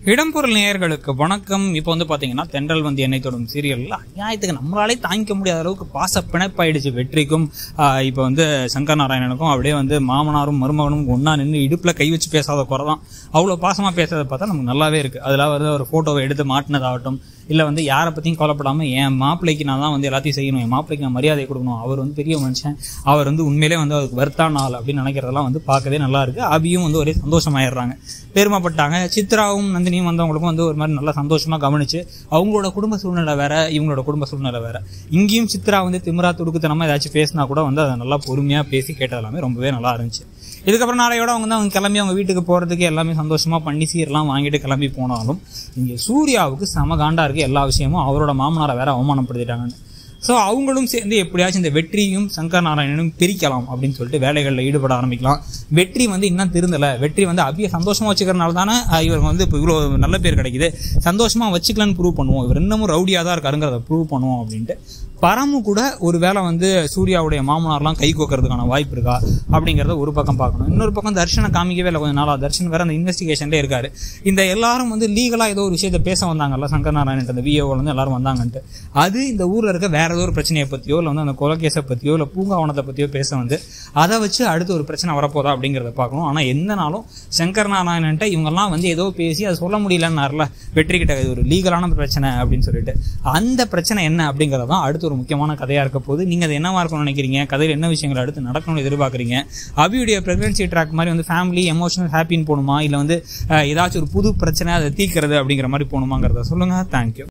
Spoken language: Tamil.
இடம்பொருள் நேயர்களுக்கு வணக்கம் இப்போ வந்து பார்த்தீங்கன்னா தென்றல் வந்து என்னை தொடும் சீரியலில் அநியாயத்துக்கு நம்மளாலே தாங்கிக்க முடியாத அளவுக்கு பாச பிணைப்பாயிடுச்சு வெற்றிக்கும் ஆஹ் இப்போ வந்து சங்கர் நாராயணனுக்கும் அப்படியே வந்து மாமனாரும் மருமகனும் ஒன்றா நின்று இடுப்பில் கை வச்சு பேசாத குறை தான் அவ்வளோ பாசமாக பேசுறதை பார்த்தா நமக்கு நல்லாவே இருக்குது அதில் வந்து ஒரு ஃபோட்டோவை எடுத்து மாட்டினதாகட்டும் இல்லை வந்து யாரை பற்றியும் கவலைப்படாமல் என் மாப்பிள்ளைக்கு நான் தான் வந்து எல்லாத்தையும் செய்யணும் என் மாப்பிள்ளைக்கு நான் மரியாதை கொடுக்கணும் அவர் வந்து பெரிய மனுஷன் அவர் வந்து உண்மையிலே வந்து அவருக்கு வருத்தான ஆள் அப்படின்னு நினைக்கிறதெல்லாம் வந்து பார்க்கவே நல்லா இருக்கு அபியும் வந்து ஒரே சந்தோஷமாயிடுறாங்க பெருமைப்பட்டாங்க சித்ராவும் நந்தினியும் வந்தவங்களுக்கும் வந்து ஒரு மாதிரி நல்லா சந்தோஷமா கவனிச்சு அவங்களோட குடும்ப சூழ்நிலை வேற இவங்களோட குடும்ப சூழ்நிலை வேற இங்கேயும் சித்ரா வந்து திமிரா துடுக்குத்தனமா ஏதாச்சும் பேசினா கூட வந்து அதை நல்லா பொறுமையா பேசி கேட்டது எல்லாமே ரொம்பவே நல்லா இருந்துச்சு இதுக்கப்புறம் நாளையோட அவங்க வந்து அவங்க கிளம்பி அவங்க வீட்டுக்கு போறதுக்கு எல்லாமே சந்தோஷமா பண்ணி சீரெல்லாம் வாங்கிட்டு கிளம்பி போனாலும் இங்க சூர்யாவுக்கு செம காண்டா இருக்கு எல்லா விஷயமும் அவரோட மாமனாரை வேற அவமானப்படுத்திட்டாங்கன்னு ஸோ அவங்களும் சேர்ந்து எப்படியாச்சும் இந்த வெற்றியும் சங்கர் நாராயணனும் பிரிக்கலாம் அப்படின்னு சொல்லிட்டு வேலைகளில் ஈடுபட ஆரம்பிக்கலாம் வெற்றி வந்து இன்னும் திருந்தலை வெற்றி வந்து அபிய சந்தோஷமா வச்சுக்கிறனால தானே அஹ், இவருக்கு வந்து இப்போ இவ்வளோ நல்ல பேர் கிடைக்குது சந்தோஷமா வச்சுக்கலான்னு ப்ரூவ் பண்ணுவோம் இவர் இன்னமும் ரவுடியாக தான் இருக்காருங்கிறத ப்ரூவ் பண்ணுவோம் அப்படின்ட்டு பரமு கூட ஒரு வேளை வந்து சூர்யாவுடைய மாமனார்லாம் கை கோக்கிறதுக்கான வாய்ப்பு இருக்கா அப்படிங்கிறத ஒரு பக்கம் பார்க்கணும் இன்னொரு பக்கம் தர்ஷனை காமிக்கவே இல்லை கொஞ்சம் நாளா தர்ஷன் வேற அந்த இன்வெஸ்டிகேஷன்லேயே இருக்காரு இந்த எல்லாரும் வந்து லீகலாக ஏதோ ஒரு விஷயத்த பேச வந்தாங்கல்ல சங்கர் நாராயணன் அந்த விஓவில் வந்து எல்லாரும் வந்தாங்கன்ட்டு அது இந்த ஊரில் இருக்க வேற ஏதோ ஒரு பிரச்சனையை பற்றியோ இல்லை வந்து அந்த கொலகேஸை பற்றியோ இல்லை பூங்காவனத்தை பற்றியோ பேச வந்து அதை வச்சு அடுத்து ஒரு பிரச்சனை வரப்போதா அப்படிங்கிறத பார்க்கணும் ஆனால் எந்த நாளும் சங்கர் நாராயணன்ட்ட இவங்கெல்லாம் வந்து ஏதோ பேசி அதை சொல்ல முடியலன்னார்ல வெற்றி கிட்ட இது ஒரு லீகலான பிரச்சனை அப்படின்னு சொல்லிட்டு அந்த பிரச்சனை என்ன அப்படிங்கிறது தான் அடுத்து ஒரு முக்கியமான கதையாக இருக்க போது நீங்கள் அது என்னவா இருக்கணும்னு நினைக்கிறீங்க கதையில் என்ன விஷயங்கள் அடுத்து நடக்கணும்னு எதிர்பார்க்குறீங்க அபியுடைய ப்ரெக்னன்சி ட்ராக் மாதிரி வந்து ஃபேமிலி எமோஷனல் ஹாப்பின்னு போகணுமா இல்லை வந்து அஹ், ஏதாச்சும் ஒரு புது பிரச்சனை அதை தீர்க்கிறது அப்படிங்கிற மாதிரி போகணுமாங்கிறத சொல்லுங்கள் தேங்க்யூ